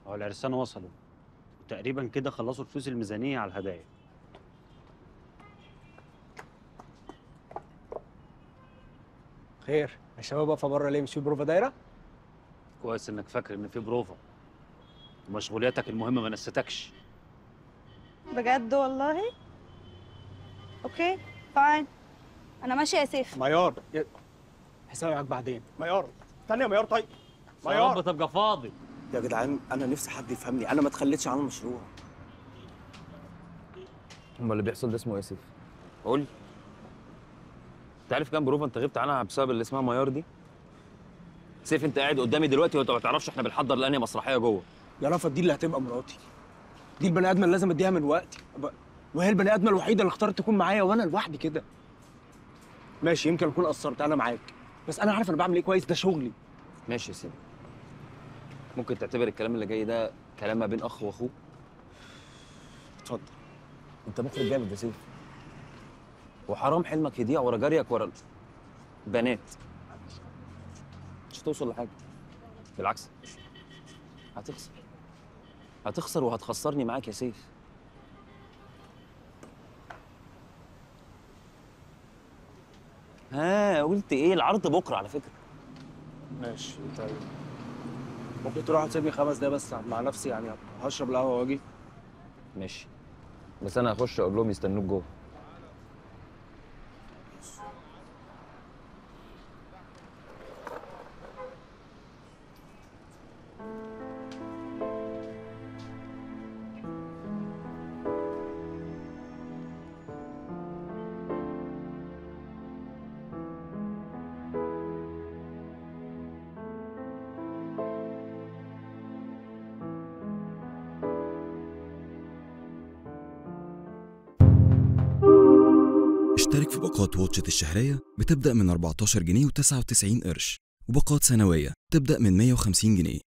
هو العرسان وصلوا وتقريبا كده خلصوا فلوس الميزانيه على الهدايا خير يا شباب واقفه بره ليه مش في بروفا دايره كويس انك فاكر ان في بروفا ومشغولياتك المهمه ما نستكش بجد والله اوكي فاين انا ماشيه يا سيف ميار يا- حسابي معاك بعدين ميار استنى يا ميار طيب يا ميار رب تبقى فاضي يا جدعان انا نفسي حد يفهمني انا ما اتخليتش عن المشروع امال اللي بيحصل ده اسمه ايه يا سيف؟ قول لي انت عارف كام بروفا انت غبت عنها بسبب اللي اسمها ميار دي؟ سيف انت قاعد قدامي دلوقتي وانت ما تعرفش احنا بنحضر لانهي مسرحيه جوه يا رفض دي اللي هتبقى مراتي دي البني ادمه اللي لازم اديها من وقتي ب- وهي البني ادمه الوحيده اللي اختارت تكون معايا وانا لوحدي كده ماشي يمكن اكون قصرت انا معاك بس انا عارف انا بعمل ايه كويس ده شغلي ماشي يا سيدي ممكن تعتبر الكلام اللي جاي ده كلام ما بين اخ واخوه اتفضل انت مخرج جامد يا سيف وحرام حلمك يضيع ورا جريك ورا البنات مش هتوصل لحاجه بالعكس هتخسر هتخسر وهتخسرني معاك يا سيف ها قلت ايه العرض بكره على فكره ماشي طيب ممكن تروح تسيبني خمس دقايق بس مع نفسي يعني هشرب القهوه واجي ماشي بس انا هخش اقول لهم يستنوك جوه اشترك في باقات واتشت الشهرية بتبدأ من 14 جنيه و99 قرش وباقات سنوية تبدأ من 150 جنيه